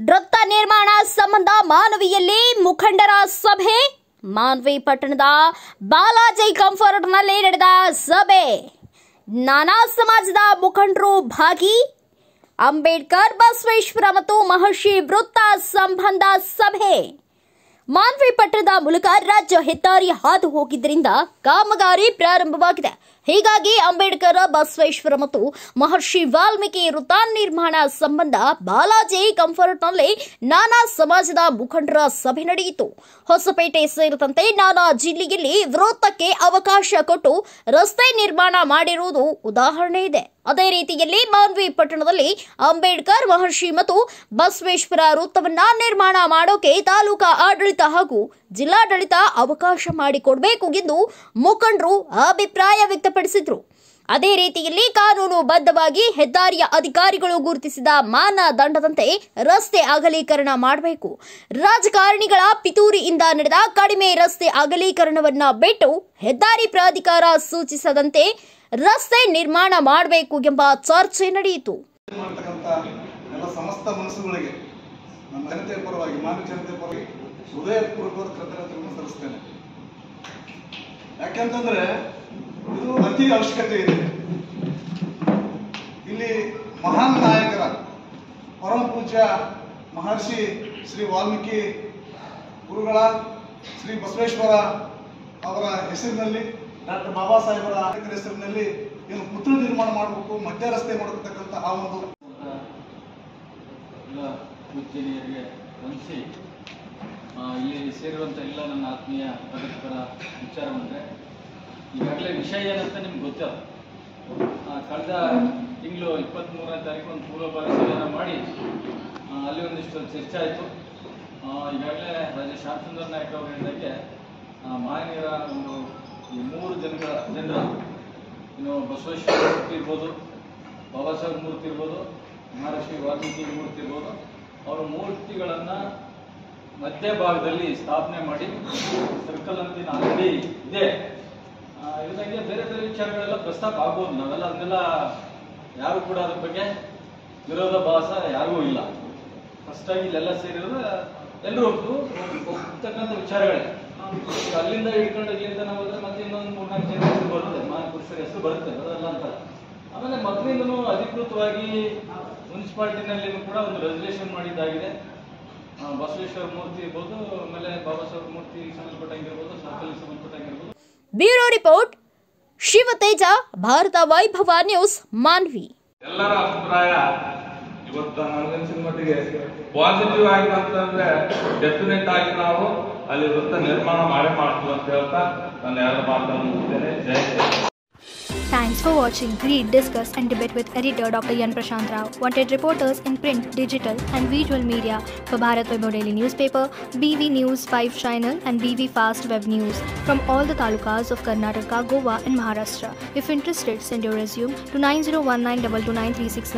ವೃತ್ತ ನಿರ್ಮಾಣ ಸಂಬಂಧ ಮಾನವಿಯಲ್ಲಿ ಮುಖಂಡರ ಸಭೆ ಮಾನ್ವಿ ಪಟ್ಟಣದ ಬಾಲಾಜಿ ಕಂಫರ್ಟ್ನಲ್ಲಿ ನಡೆದ ಸಭೆ ನಾನಾ ಸಮಾಜದ ಮುಖಂಡರು ಭಾಗಿ ಅಂಬೇಡ್ಕರ್ ಬಸವೇಶ್ವರ ಮತ್ತು ಮಹರ್ಷಿ ವೃತ್ತ ಸಂಬಂಧ ಸಭೆ ಮಾನ್ವಿ ಪಟ್ಟಣದ ಮೂಲಕ ರಾಜ್ಯ ಹೆದ್ದಾರಿ ಹಾದು ಹೋಗಿದ್ದರಿಂದ ಕಾಮಗಾರಿ ಪ್ರಾರಂಭವಾಗಿದೆ ಹೀಗಾಗಿ ಅಂಬೇಡ್ಕರ್ ಬಸವೇಶ್ವರ ಮತ್ತು ಮಹರ್ಷಿ ವಾಲ್ಮೀಕಿ ವೃತ್ತ ನಿರ್ಮಾಣ ಸಂಬಂಧ ಬಾಲಾಜಿ ಕಂಫರ್ಟ್ನಲ್ಲಿ ನಾನಾ ಸಮಾಜದ ಮುಖಂಡರ ಸಭೆ ನಡೆಯಿತು ಹೊಸಪೇಟೆ ಸೇರಿದಂತೆ ನಾನಾ ಜಿಲ್ಲೆಯಲ್ಲಿ ವೃತ್ತಕ್ಕೆ ಅವಕಾಶ ಕೊಟ್ಟು ರಸ್ತೆ ನಿರ್ಮಾಣ ಮಾಡಿರುವುದು ಉದಾಹರಣೆ ಇದೆ ಅದೇ ರೀತಿಯಲ್ಲಿ ಮಾನ್ವಿ ಪಟ್ಟಣದಲ್ಲಿ ಅಂಬೇಡ್ಕರ್ ಮಹರ್ಷಿ ಮತ್ತು ಬಸವೇಶ್ವರ ವೃತ್ತವನ್ನ ನಿರ್ಮಾಣ ಮಾಡೋಕೆ ತಾಲೂಕಾ ಆಡಳಿತ ಹಾಗೂ ಜಿಲ್ಲಾಡಳಿತ ಅವಕಾಶ ಮಾಡಿಕೊಡಬೇಕು ಎಂದು ಮುಖಂಡರು ಅಭಿಪ್ರಾಯ ವ್ಯಕ್ತಪಡಿಸಿದ್ರು ಅದೇ ರೀತಿಯಲ್ಲಿ ಕಾನೂನು ಬದ್ಧವಾಗಿ ಹೆದ್ದಾರಿಯ ಅಧಿಕಾರಿಗಳು ಗುರುತಿಸಿದ ಮಾನದಂಡದಂತೆ ರಸ್ತೆ ಅಗಲೀಕರಣ ಮಾಡಬೇಕು ರಾಜಕಾರಣಿಗಳ ಪಿತೂರಿಯಿಂದ ನಡೆದ ಕಡಿಮೆ ರಸ್ತೆ ಅಗಲೀಕರಣವನ್ನ ಬಿಟ್ಟು ಹೆದ್ದಾರಿ ಪ್ರಾಧಿಕಾರ ಸೂಚಿಸದಂತೆ ರಸ್ತೆ ನಿರ್ಮಾಣ ಮಾಡಬೇಕು ಎಂಬ ಚರ್ಚೆ ನಡೆಯಿತು ಮಾಡ್ತಕ್ಕಂಥ ಎಲ್ಲ ಸಮಸ್ತ ಮನಸ್ಸುಗಳಿಗೆ ನಮ್ಮ ಜನತೆಯ ಪರವಾಗಿ ಮಾನವ ಜನತೆಯ ಪರವಾಗಿ ಹೃದಯಪೂರ್ವಕವಾದ ಕೃತಜ್ಞತೆಗಳನ್ನು ಸಲ್ಲಿಸ್ತೇನೆ ಯಾಕೆಂತಂದ್ರೆ ಇದು ಅತಿ ಅವಶ್ಯಕತೆ ಇದೆ ಇಲ್ಲಿ ಮಹಾನ್ ನಾಯಕರ ಪರಮ ಪೂಜ್ಯ ಮಹರ್ಷಿ ಶ್ರೀ ವಾಲ್ಮೀಕಿ ಗುರುಗಳ ಶ್ರೀ ಬಸವೇಶ್ವರ ಅವರ ಹೆಸರಿನಲ್ಲಿ ಡಾಕ್ಟರ್ ಬಾಬಾ ಸಾಹೇಬರ ನಾಯಕರ ಹೆಸರಿನಲ್ಲಿ ಏನು ಪುತ್ರ ನಿರ್ಮಾಣ ಮಾಡಬೇಕು ಮಧ್ಯ ರಸ್ತೆ ಮಾಡತಕ್ಕಂಥ ಆ ಒಂದು ಎಲ್ಲ ಪೂಜ್ಯನಿಯರಿಗೆ ವಂದಿಸಿ ಆ, ಇಲ್ಲಿ ಸೇರಿರುವಂಥ ಎಲ್ಲ ನನ್ನ ಆತ್ಮೀಯ ಪ್ರಗತಿಪರ ವಿಚಾರ ಬಂದರೆ ಈಗಾಗಲೇ ವಿಷಯ ಏನಂತ ನಿಮ್ಗೆ ಗೊತ್ತಲ್ಲ ಆ, ಕಳೆದ ತಿಂಗಳು ಇಪ್ಪತ್ತ್ಮೂರನೇ ತಾರೀಕು ಒಂದು ಪೂರ್ವಭಾವಿ ಸಭೆಯನ್ನು ಮಾಡಿ ಆ, ಅಲ್ಲಿ ಒಂದಿಷ್ಟು ಚರ್ಚೆ ಆಯಿತು ಈಗಾಗಲೇ ರಾಜ ಶ್ಯಾಮಸುಂದರ ನಾಯಕ್ ಅವರು ಹೇಳಿದಂಗೆ ಆ, ಮಾನ್ಯರ ಒಂದು ಈ ಮೂರು ಜನಗಳ ಜನರ ಇನ್ನು ಬಸವೇಶ್ವರ ಮೂರ್ತಿ ಇರ್ಬೋದು ಬಾಬಾ ಸಾಹೇಬ್ ಮೂರ್ತಿ ಇರ್ಬೋದು ಮಹರ್ಷಿ ವಾಲ್ಮೀಕಿ ಮೂರ್ತಿ ಇರ್ಬೋದು ಅವರ ಮೂರ್ತಿಗಳನ್ನು ಮಧ್ಯಭಾಗದಲ್ಲಿ ಸ್ಥಾಪನೆ ಮಾಡಿ ಸರ್ಕಲ್ ಅಂತಿನ ಆಲ್ರೆಡಿ ಇದೆ ಆ, ಇದಂಗೆ ಬೇರೆ ಬೇರೆ ವಿಚಾರಗಳೆಲ್ಲ ಪ್ರಸ್ತಾಪ ಆಗ್ಬೋದು ನಾವೆಲ್ಲ ಅದನ್ನೆಲ್ಲ ಯಾರು ಕೂಡ ಅದ್ರ ಬಗ್ಗೆ ವಿರೋಧ ಭಾಸ ಯಾರಿಗೂ ಇಲ್ಲ ಫಸ್ಟ್ ಆಗಿ ಇಲ್ಲೆಲ್ಲ ಸೇರಿದ್ರೆ ಎಲ್ಲರೂ ಒಪ್ತು ಒಪ್ತಕ್ಕಂಥ ವಿಚಾರಗಳೇ ಈಗ ಅಲ್ಲಿಂದ ಹಿಡ್ಕೊಂಡು ಇಲ್ಲಿಂದ ನಾವು ಹೋದ್ರೆ ಮತ್ತೆ ಇನ್ನೊಂದು ಮೂರ್ನಾಲ್ಕು ಜನ ಹೆಸರು ಬರುತ್ತೆ ಮಹಾಪುರುಷರ ಹೆಸರು ಬರುತ್ತೆ ಅದೆಲ್ಲ ಅಂತ ಆಮೇಲೆ ಮೊದಲಿಂದನೂ ಅಧಿಕೃತವಾಗಿ ಮುನ್ಸಿಪಾಲ್ಟಿನಲ್ಲಿನೂ ಕೂಡ ಒಂದು ರೆಸಲ್ಯೂಷನ್ ಮಾಡಿದ್ದಾಗಿದೆ ಆ, ಬಸವೇಶ್ವರ ಮೂರ್ತಿ ಇರ್ಬೋದು ಆಮೇಲೆ ಬಾಬಾ ಸಾಹೇಬ್ ಮೂರ್ತಿ ಸಂಬಂಧಪಟ್ಟಂಗಿರ್ಬೋದು ಸರ್ಕಲ್ ಸಂಬಂಧಪಟ್ಟಂಗಿರ್ಬೋದು bureau report Shivateja Bharata Vaibhava news Manvi ಎಲ್ಲರ ಅಭಿಪ್ರಾಯ ಇವತ್ತು ನನಗನ್ಸಿದ ಮಟ್ಟಿಗೆ ಪಾಸಿಟಿವ್ ಆಗಿ ಅಂತಂದ್ರೆ ಡೆಫಿನೆಟ್ ಆಗಿ ನಾವು ಅಲ್ಲಿ ವೃತ್ತ ನಿರ್ಮಾಣ ಮಾಡೇ ಮಾಡ್ತೀವಿ ಅಂತ ಹೇಳ್ತಾ ನಾನು ಎರಡು ಮಾತನ್ನು ಮುಗಿಸ್ತೇನೆ ಜೈ ಜೈ Thanks for watching Read, Discuss and Debate with editor Dr. Yan Prashant Rao. Wanted reporters in print, digital and visual media for Bharat Vaibhav Daily Newspaper, BV News 5 Channel and BV Fast Web News from all the talukas of Karnataka, Goa and Maharashtra. If interested, send your resume to 9019229369